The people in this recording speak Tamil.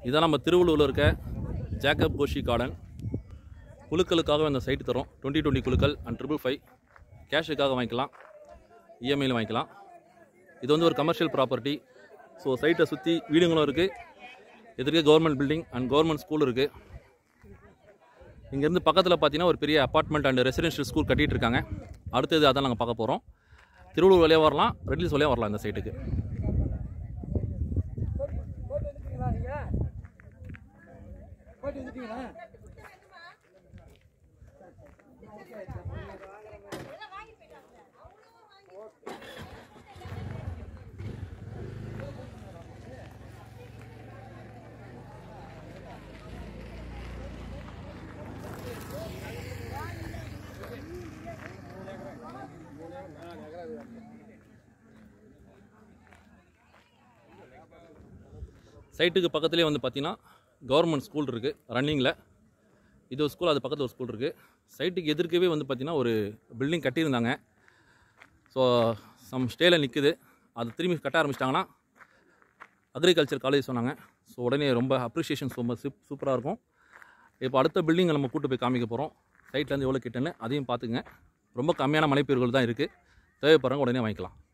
இதான் நம்ம திருவள்ளூரில் இருக்க ஜேக்கப் கோஷி கார்டன் குழுக்களுக்காக இந்த சைட்டு தரோம் டுவெண்ட்டி டுவெண்ட்டி குழுக்கள் அண்ட் ட்ரிபிள் ஃபைவ் கேஷுக்காக வாங்கிக்கலாம் இஎம்ஐயில் வாங்கிக்கலாம் இது வந்து ஒரு கமர்ஷியல் ப்ராப்பர்ட்டி ஸோ சைட்டை சுற்றி வீடுங்களும் இருக்குது எதிர்க்க government building and government school இருக்குது இங்கேருந்து பக்கத்தில் பார்த்தீங்கன்னா ஒரு பெரிய அப்பார்ட்மெண்ட் அண்ட் ரெசிடென்ஷியல் ஸ்கூல் கட்டிகிட்டு இருக்காங்க அடுத்தது அதான் நாங்கள் பார்க்க போகிறோம் திருவள்ளூர் வழியாக வரலாம் ரெட்லிஸ் வழியாக வரலாம் இந்த சைட்டுக்கு போட்டு வந்துட்டீங்களா நீங்க போட்டு வந்துட்டீங்களா சைட்டுக்கு பக்கத்துலேயே வந்து பார்த்தீங்கன்னா கவர்மெண்ட் ஸ்கூல் இருக்குது ரன்னிங்கில் இது ஒரு ஸ்கூல் அது பக்கத்தில் ஒரு ஸ்கூல் இருக்குது சைட்டுக்கு எதிர்க்கவே வந்து பார்த்தீங்கன்னா ஒரு பில்டிங் கட்டியிருந்தாங்க ஸோ சம் ஸ்டேல நிற்குது அது திரும்பி கட்ட ஆரம்பிச்சிட்டாங்கன்னா அக்ரிகல்ச்சர் காலேஜ் சொன்னாங்க ஸோ உடனே ரொம்ப அப்ரிஷியேஷன் ரொம்ப சூப் சூப்பராக இருக்கும் இப்போ அடுத்த பில்டிங்கை நம்ம கூட்டு போய் காமிக்க போகிறோம் சைட்லேருந்து எவ்வளோ கிட்டன்னு அதையும் பார்த்துங்க ரொம்ப கம்மியான மலைப்பீர்கள் தான் இருக்குது தேவைப்படுறவங்க உடனே வாங்கிக்கலாம்